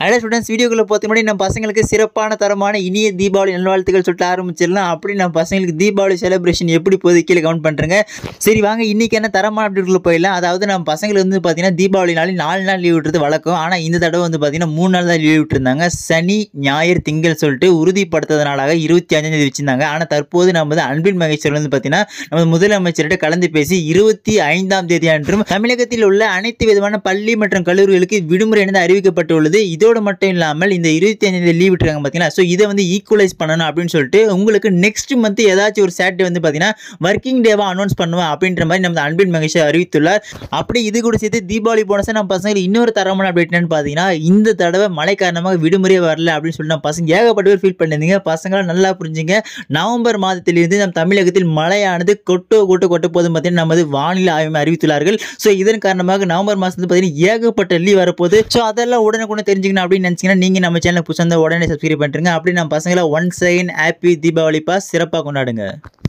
அட ஸ்டூடெண்ட்ஸ் வீடியோக்குள்ள பார்த்து முன்னாடி நம்ம பசங்களுக்கு சிறப்பான தரமான இனிய தீபாவளி நல்வாழ்த்துக்கள் சொல்லிட்டு ஆரம்பிச்சிடலாம் அப்படி நம்ம பசங்களுக்கு தீபாவளி செலிப்ரேஷன் எப்படி போகுது கீழே கவுண்ட் பண்ணுறேங்க சரி வாங்க இன்னைக்கு என்ன தரமான அப்டேட்டுக்குள்ள போயிடலாம் அதாவது நம்ம பசங்களுக்கு வந்து பார்த்தீங்கன்னா தீபாவளி நாளில் நாலு நாள் லீவ் விட்டுறது வழக்கம் ஆனால் இந்த தடவை வந்து பார்த்தீங்கன்னா மூணு நாள் தான் லீவ் விட்டுருந்தாங்க சனி ஞாயிறு திங்கள் சொல்லிட்டு உறுதிப்படுத்ததுனால இருபத்தி அஞ்சாம் தேதி வச்சிருந்தாங்க ஆனால் தற்போது நம்ம வந்து அன்பின் மகேஸ்வர் வந்து பார்த்தீங்கன்னா நம்ம முதலமைச்சர்கிட்ட கலந்து பேசி இருபத்தி ஐந்தாம் தேதி அன்றும் தமிழகத்தில் உள்ள அனைத்து விதமான பள்ளி மற்றும் கல்லூரிகளுக்கு விடுமுறை என்பது அறிவிக்கப்பட்டுள்ளது இதோடு மட்டும் இல்லாமல் இந்த இருபத்தி அஞ்சாம் தேதி லீவ் விட்டுருக்காங்க பார்த்தீங்கன்னா ஸோ இதை வந்து ஈக்குவலைஸ் பண்ணணும் அப்படின்னு சொல்லிட்டு உங்களுக்கு நெக்ஸ்ட் மந்த் ஏதாச்சும் ஒரு சாட்டர்டே வந்து பார்த்தீங்கன்னா ஒர்க்கிங் டேவாக அனௌன்ஸ் பண்ணுவேன் அப்படின்ற மாதிரி நம்ம அன்பின் மகேஷ் அறிவித்துள்ளார் அப்படி இது கூட சேர்த்து தீபாவளி போனஸை நம்ம பசங்களுக்கு இன்னொரு தரமான அப்டேட் என்னன்னு பார்த்தீங்கன்னா இந்த தடவை மழை காரணமாக விடுமுறையே வரல அப்படின்னு சொல்லிட்டு நம்ம பசங்க ஏகப்பட்ட பேர் ஃபீல் பண்ணியிருந்தீங்க பசங்களாம் நல்லா புரிஞ்சுங்க நவம்பர் மாதத்திலிருந்து நம் தமிழகத்தில் மழையானது கொட்டோ கொட்டு கொட்ட போதும் பார்த்தீங்கன்னா நமது வானிலை ஆய்வு அறிவித்துள்ளார்கள் ஸோ இதன் காரணமாக நவம்பர் மாதத்துல பார்த்தீங்கன்னா ஏகப்பட்ட லீவ் வரப்போகுது ஸோ அதெல்லாம் உடனுக்குடனே தெரிஞ்சுக்கணும் அப்படின்னு நினச்சிங்கன்னா நீங்கள் நம்ம சேனல் புதுசாக உடனே சப்ஸ்கிரைப் பண்ணுறங்க அப்படி நம்ம பசங்களை one second happy Deepavali boss சிறப்பாக கொண்டாடுங்க